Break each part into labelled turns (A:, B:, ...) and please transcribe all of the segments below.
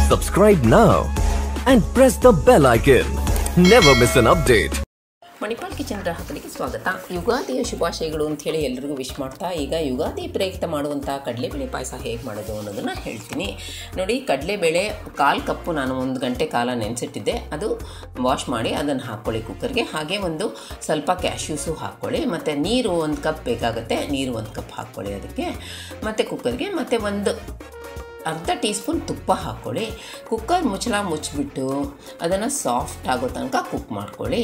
A: Subscribe now and press the bell icon. Never miss an update.
B: Manipal kitchen ಗ್ರಾಹಕರಿಗೆ ಸ್ವಾಗತ ಯುಗಾದಿಯ ಶುಭಾಶಯಗಳು ಅಂಥೇಳಿ ಎಲ್ರಿಗೂ ವಿಶ್ ಮಾಡ್ತಾ ಈಗ ಯುಗಾದಿ ಪ್ರಯುಕ್ತ ಮಾಡುವಂಥ ಕಡಲೆಬೇಳೆ ಪಾಯಸ ಹೇಗೆ ಮಾಡೋದು ಅನ್ನೋದನ್ನು ಹೇಳ್ತೀನಿ ನೋಡಿ ಕಡಲೆಬೇಳೆ ಕಾಲು ಕಪ್ಪು ನಾನು ಒಂದು ಗಂಟೆ ಕಾಲ ನೆನೆಸಿಟ್ಟಿದ್ದೆ ಅದು ವಾಶ್ ಮಾಡಿ ಅದನ್ನು ಹಾಕ್ಕೊಳ್ಳಿ ಕುಕ್ಕರ್ಗೆ ಹಾಗೆ ಒಂದು ಸ್ವಲ್ಪ ಕ್ಯಾಶ್ಯೂಸು ಹಾಕ್ಕೊಳ್ಳಿ ಮತ್ತು ನೀರು ಒಂದು ಕಪ್ ಬೇಕಾಗುತ್ತೆ ನೀರು ಒಂದು ಕಪ್ ಹಾಕ್ಕೊಳ್ಳಿ ಅದಕ್ಕೆ ಮತ್ತು ಕುಕ್ಕರ್ಗೆ ಮತ್ತು ಒಂದು ಅರ್ಧ ಟೀ ಸ್ಪೂನ್ ತುಪ್ಪ ಹಾಕ್ಕೊಳ್ಳಿ ಕುಕ್ಕರ್ ಮುಚ್ಚಳ ಮುಚ್ಚಿಬಿಟ್ಟು ಅದನ್ನು ಸಾಫ್ಟ್ ಆಗೋ ತನಕ ಕುಕ್ ಮಾಡ್ಕೊಳ್ಳಿ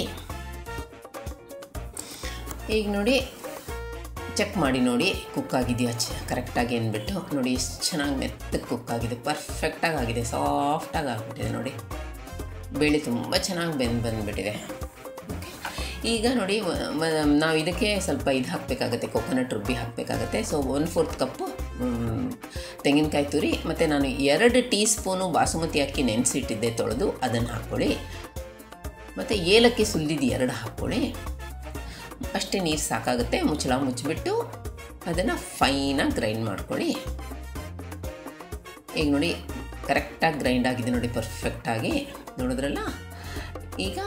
B: ಈಗ ನೋಡಿ ಚೆಕ್ ಮಾಡಿ ನೋಡಿ ಕುಕ್ ಆಗಿದೆಯಾ ಚ ಕರೆಕ್ಟಾಗಿ ಅಂದ್ಬಿಟ್ಟು ನೋಡಿ ಎಷ್ಟು ಚೆನ್ನಾಗಿ ಮೆತ್ತಗೆ ಕುಕ್ ಆಗಿದೆ ಪರ್ಫೆಕ್ಟಾಗಿ ಆಗಿದೆ ಸಾಫ್ಟಾಗಿ ಆಗಿಬಿಟ್ಟಿದೆ ನೋಡಿ ಬೇಳೆ ತುಂಬ ಚೆನ್ನಾಗಿ ಬೆಂದು ಬಂದುಬಿಟ್ಟಿದೆ ಈಗ ನೋಡಿ ವ- ವ- ನಾವು ಇದಕ್ಕೆ ಸ್ವಲ್ಪ ಇದು ಹಾಕಬೇಕಾಗತ್ತೆ ಕೊಕೊನಟ್ ರುಬ್ಬಿ ಹಾಕಬೇಕಾಗತ್ತೆ so one fourth cup um, ತೆಂಗಿನಕಾಯಿ ತುರಿ ಮತ್ತು ನಾನು ಎರಡು ಟೀ ಸ್ಪೂನು ಬಾಸುಮತಿ ಅಕ್ಕಿ ನೆನೆಸಿಟ್ಟಿದ್ದೆ ತೊಳೆದು ಅದನ್ನು ಹಾಕ್ಕೊಳ್ಳಿ ಮತ್ತು ಏಲಕ್ಕಿ ಸುಲಿದು ಎರಡು ಹಾಕ್ಕೊಳ್ಳಿ ಅಷ್ಟೇ ನೀರು ಸಾಕಾಗುತ್ತೆ ಮುಚ್ಚಳ ಮುಚ್ಚಿಬಿಟ್ಟು ಅದನ್ನು ಫೈನಾಗಿ ಗ್ರೈಂಡ್ ಮಾಡ್ಕೊಳ್ಳಿ ಈಗ ನೋಡಿ ಕರೆಕ್ಟಾಗಿ ಗ್ರೈಂಡ್ ಆಗಿದೆ ನೋಡಿ ಪರ್ಫೆಕ್ಟಾಗಿ ನೋಡಿದ್ರಲ್ಲ ಈಗ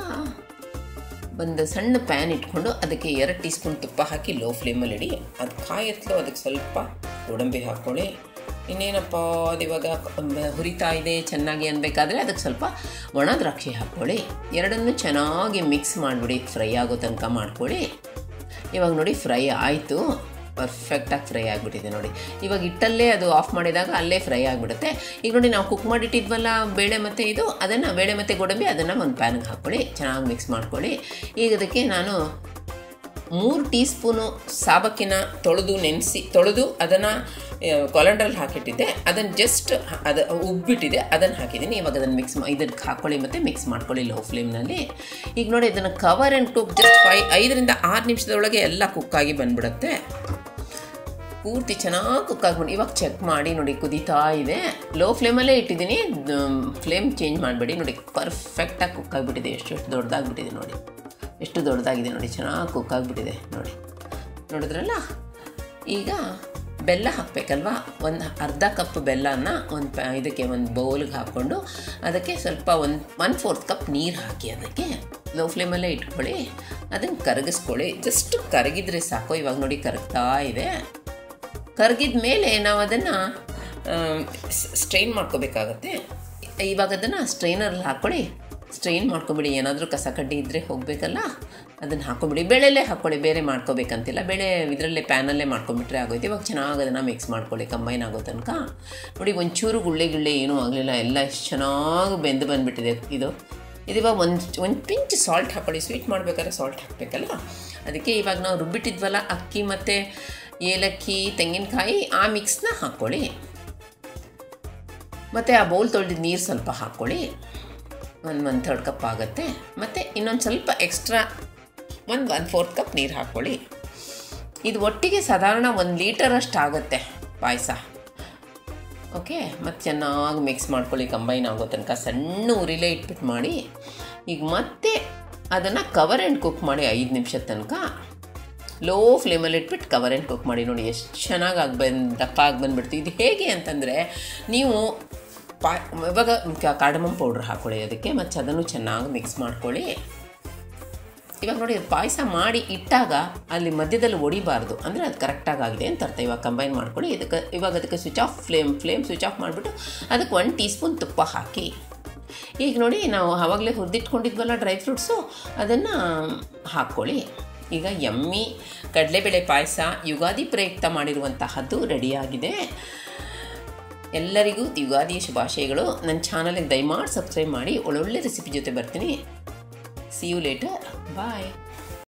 B: ಒಂದು ಸಣ್ಣ ಪ್ಯಾನ್ ಇಟ್ಕೊಂಡು ಅದಕ್ಕೆ ಎರಡು ಟೀ ಸ್ಪೂನ್ ತುಪ್ಪ ಹಾಕಿ ಲೋ ಫ್ಲೇಮಲ್ಲಿ ಇಡಿ ಅದು ಕಾಯತ್ಲು ಅದಕ್ಕೆ ಸ್ವಲ್ಪ ಗೋಡಂಬಿ ಹಾಕ್ಕೊಳ್ಳಿ ಇನ್ನೇನಪ್ಪ ಅದು ಇವಾಗ ಕ- ಹುರಿತಾ ಇದೆ ಚೆನ್ನಾಗಿ ಅನ್ಬೇಕಾದ್ರೆ ಅದಕ್ಕೆ ಸ್ವಲ್ಪ ಒಣ ದ್ರಾಕ್ಷಿ ಹಾಕ್ಕೊಳ್ಳಿ ಎರಡನ್ನೂ ಚೆನ್ನಾಗಿ ಮಿಕ್ಸ್ ಮಾಡಿಬಿಡಿ ಫ್ರೈ ಆಗೋ ತನಕ ಮಾಡ್ಕೊಳ್ಳಿ ಇವಾಗ ನೋಡಿ ಫ್ರೈ ಆಯಿತು ಪರ್ಫೆಕ್ಟಾಗಿ ಫ್ರೈ ಆಗಿಬಿಟ್ಟಿದೆ ನೋಡಿ ಇವಾಗ ಇಟ್ಟಲ್ಲೇ ಅದು ಆಫ್ ಮಾಡಿದಾಗ ಅಲ್ಲೇ ಫ್ರೈ ಆಗಿಬಿಡುತ್ತೆ ಈಗ ನೋಡಿ ನಾವು ಕುಕ್ ಮಾಡಿಟ್ಟಿದ್ವಲ್ಲ ಬೇಳೆ ಮತ್ತು ಇದು ಅದನ್ನು ಬೇಳೆ ಮತ್ತು ಗೋಡಂಬಿ ಅದನ್ನು ಒಂದು ಪ್ಯಾನ್ಗೆ ಹಾಕ್ಕೊಳ್ಳಿ ಚೆನ್ನಾಗಿ ಮಿಕ್ಸ್ ಮಾಡ್ಕೊಳ್ಳಿ ಈಗ ಅದಕ್ಕೆ ನಾನು ಮೂರು ಟೀ ಸ್ಪೂನು ಸಾಬಕ್ಕಿನ ತೊಳೆದು ನೆನೆಸಿ ತೊಳೆದು ಅದನ್ನು ಕೊಲಂಡ್ರಲ್ಲಿ ಹಾಕಿಟ್ಟಿದ್ದೆ ಅದನ್ನು ಜಸ್ಟ್ ಅದು ಉಬ್ಬಿಟ್ಟಿದೆ ಅದನ್ನು ಹಾಕಿದ್ದೀನಿ ಇವಾಗ ಅದನ್ನು ಮಿಕ್ಸ್ ಇದಕ್ಕೆ ಹಾಕ್ಕೊಳ್ಳಿ ಮತ್ತು ಮಿಕ್ಸ್ ಮಾಡ್ಕೊಳ್ಳಿ ಲೋ ಫ್ಲೇಮ್ನಲ್ಲಿ ಈಗ ನೋಡಿ ಇದನ್ನು cover and cook just five ಐದರಿಂದ ಆರು ನಿಮಿಷದೊಳಗೆ ಎಲ್ಲ ಕುಕ್ಕಾಗಿ ಬಂದ್ಬಿಡುತ್ತೆ ಪೂರ್ತಿ ಚೆನ್ನಾಗಿ ಕುಕ್ ಆಗ್ಬಿಟ್ಟು ಇವಾಗ ಚೆಕ್ ಮಾಡಿ ನೋಡಿ ಕುದೀತಾ ಇದೆ ಲೋ ಫ್ಲೇಮಲ್ಲೇ ಇಟ್ಟಿದ್ದೀನಿ ಫ್ಲೇಮ್ ಚೇಂಜ್ ಮಾಡಬೇಡಿ ನೋಡಿ ಪರ್ಫೆಕ್ಟಾಗಿ ಕುಕ್ ಆಗಿಬಿಟ್ಟಿದೆ ಎಷ್ಟು ಎಷ್ಟು ದೊಡ್ಡದಾಗ್ಬಿಟ್ಟಿದೆ ನೋಡಿ ಎಷ್ಟು ದೊಡ್ಡದಾಗಿದೆ ನೋಡಿ ಚೆನ್ನಾಗಿ ಕುಕ್ ಆಗಿಬಿಟ್ಟಿದೆ ನೋಡಿ ನೋಡಿದ್ರಲ್ಲ ಈಗ ಬೆಲ್ಲ ಹಾಕಬೇಕಲ್ವಾ ಒಂದು ಅರ್ಧ ಕಪ್ ಬೆಲ್ಲನ ಒಂದು ಪ್ಯಾ ಇದಕ್ಕೆ ಒಂದು ಬೌಲ್ಗೆ ಹಾಕ್ಕೊಂಡು ಅದಕ್ಕೆ ಸ್ವಲ್ಪ ಒಂದು ಒನ್ ಫೋರ್ತ್ ಕಪ್ ನೀರು ಹಾಕಿ ಅದಕ್ಕೆ ಲೋ ಫ್ಲೇಮಲ್ಲೇ ಇಟ್ಕೊಳ್ಳಿ ಅದನ್ನು ಕರಗಿಸ್ಕೊಳ್ಳಿ ಜಸ್ಟ್ ಕರಗಿದ್ರೆ ಸಾಕು ಇವಾಗ ನೋಡಿ ಕರಗ್ತಾ ಇದೆ ಕರಗಿದ ಮೇಲೆ ನಾವು ಅದನ್ನು ಸ್ಟ್ರೈನ್ ಮಾಡ್ಕೋಬೇಕಾಗತ್ತೆ ಇವಾಗ ಅದನ್ನು ಸ್ಟ್ರೈನರಲ್ಲಿ ಹಾಕ್ಕೊಳ್ಳಿ ಸ್ಟ್ರೈನ್ ಮಾಡ್ಕೊಬಿಡಿ ಏನಾದರೂ ಕಸ ಕಡ್ಡಿ ಇದ್ದರೆ ಹೋಗಬೇಕಲ್ಲ ಅದನ್ನು ಹಾಕ್ಕೊಬಿಡಿ ಬೇಳೆಲ್ಲೇ ಹಾಕ್ಕೊಳ್ಳಿ ಬೇರೆ ಮಾಡ್ಕೋಬೇಕಂತಿಲ್ಲ ಬೇಳೆ ಇದರಲ್ಲೇ ಪ್ಯಾನಲ್ಲೇ ಮಾಡ್ಕೊಂಬಿಟ್ರೆ ಆಗೋಯ್ತು ಇವಾಗ ಚೆನ್ನಾಗಿ ಅದನ್ನು ಮಿಕ್ಸ್ ಮಾಡ್ಕೊಳ್ಳಿ ಕಂಬೈನ್ ಆಗೋ ತನಕ ನೋಡಿ ಒಂಚೂರು ಗುಳ್ಳೆ ಗಿಳ್ಳೆ ಏನೂ ಆಗಲಿಲ್ಲ ಎಲ್ಲ ಎಷ್ಟು ಚೆನ್ನಾಗಿ ಬೆಂದು ಬಂದುಬಿಟ್ಟಿದೆ ಇದು ಇದಿವಾಗ ಒಂದು ಒಂದು ಪಿಂಚ್ ಸಾಲ್ಟ್ ಹಾಕ್ಕೊಳ್ಳಿ ಸ್ವೀಟ್ ಮಾಡಬೇಕಾದ್ರೆ ಸಾಲ್ಟ್ ಹಾಕಬೇಕಲ್ಲ ಅದಕ್ಕೆ ಇವಾಗ ನಾವು ರುಬ್ಬಿಟ್ಟಿದ್ವಲ್ಲ ಅಕ್ಕಿ ಮತ್ತು ಏಲಕ್ಕಿ ತೆಂಗಿನಕಾಯಿ ಆ ಮಿಕ್ಸ್ನ ಹಾಕ್ಕೊಳ್ಳಿ ಮತ್ತು ಆ ಬೌಲ್ ತೊಳೆದಿದ್ದು ನೀರು ಸ್ವಲ್ಪ ಹಾಕ್ಕೊಳ್ಳಿ ಒಂದು ಒನ್ ಥರ್ಡ್ ಕಪ್ ಆಗುತ್ತೆ ಮತ್ತು ಇನ್ನೊಂದು ಸ್ವಲ್ಪ ಎಕ್ಸ್ಟ್ರಾ ಒಂದು ಒನ್ ಫೋರ್ತ್ ಕಪ್ ನೀರು ಹಾಕ್ಕೊಳ್ಳಿ ಇದು ಒಟ್ಟಿಗೆ ಸಾಧಾರಣ ಒಂದು ಲೀಟರಷ್ಟು ಆಗುತ್ತೆ ಪಾಯಸ ಓಕೆ ಮತ್ತು ಚೆನ್ನಾಗಿ ಮಿಕ್ಸ್ ಮಾಡ್ಕೊಳ್ಳಿ ಕಂಬೈನ್ ಆಗೋ ತನಕ ಸಣ್ಣ ಉರಿಲೇ ಇಟ್ಬಿಟ್ಟು ಮಾಡಿ ಈಗ ಮತ್ತೆ ಅದನ್ನು ಕವರ್ ಆ್ಯಂಡ್ ಕುಕ್ ಮಾಡಿ ಐದು ನಿಮಿಷದ ತನಕ ಲೋ ಫ್ಲೇಮಲ್ಲಿ ಇಟ್ಬಿಟ್ಟು ಕವರ್ ಆ್ಯಂಡ್ ಕುಕ್ ಮಾಡಿ ನೋಡಿ ಎಷ್ಟು ಚೆನ್ನಾಗಿ ಆಗಿ ಬಂದು ದಪ್ಪ ಆಗಿ ಬಂದುಬಿಡ್ತು ಇದು ಹೇಗೆ ಅಂತಂದರೆ ನೀವು ಪಾ ಇವಾಗ ಕಾರ್ಡಮಮ್ ಪೌಡ್ರ್ ಹಾಕ್ಕೊಳ್ಳಿ ಅದಕ್ಕೆ ಮತ್ತು ಅದನ್ನು ಚೆನ್ನಾಗಿ ಮಿಕ್ಸ್ ಮಾಡ್ಕೊಳ್ಳಿ ಇವಾಗ ನೋಡಿ ಅದು ಪಾಯಸ ಮಾಡಿ ಇಟ್ಟಾಗ ಅಲ್ಲಿ ಮಧ್ಯದಲ್ಲಿ ಹೊಡಿಬಾರ್ದು ಅಂದರೆ ಅದು ಕರೆಕ್ಟಾಗಿ ಆಗಿದೆ ಅಂತ ಅರ್ಥ ಇವಾಗ ಕಂಬೈನ್ ಮಾಡ್ಕೊಳ್ಳಿ ಇದಕ್ಕೆ ಇವಾಗ ಅದಕ್ಕೆ switch off flame flame switch off ಮಾಡಿಬಿಟ್ಟು ಅದಕ್ಕೆ ಒನ್ ಟೀ ಸ್ಪೂನ್ ತುಪ್ಪ ಹಾಕಿ ಈಗ ನೋಡಿ ನಾವು ಆವಾಗಲೇ ಹುರಿದಿಟ್ಕೊಂಡಿದ್ವಲ್ಲ ಡ್ರೈ ಫ್ರೂಟ್ಸು ಅದನ್ನು ಹಾಕ್ಕೊಳ್ಳಿ ಈಗ ಎಮ್ಮಿ ಕಡಲೆಬೇಳೆ ಪಾಯಸ ಯುಗಾದಿ ಪ್ರಯುಕ್ತ ಮಾಡಿರುವಂತಹದ್ದು ರೆಡಿಯಾಗಿದೆ ಎಲ್ಲರಿಗೂ ಯುಗಾದಿ ಶುಭಾಶಯಗಳು ನನ್ನ ಚಾನಲ್ಗೆ ದಯಮಾಡಿ ಸಬ್ಸ್ಕ್ರೈಬ್ ಮಾಡಿ ಒಳ್ಳೊಳ್ಳೆ ರೆಸಿಪಿ ಜೊತೆ ಬರ್ತೀನಿ ಸಿ ಯು ಲೇಟರ್ ಬಾಯ್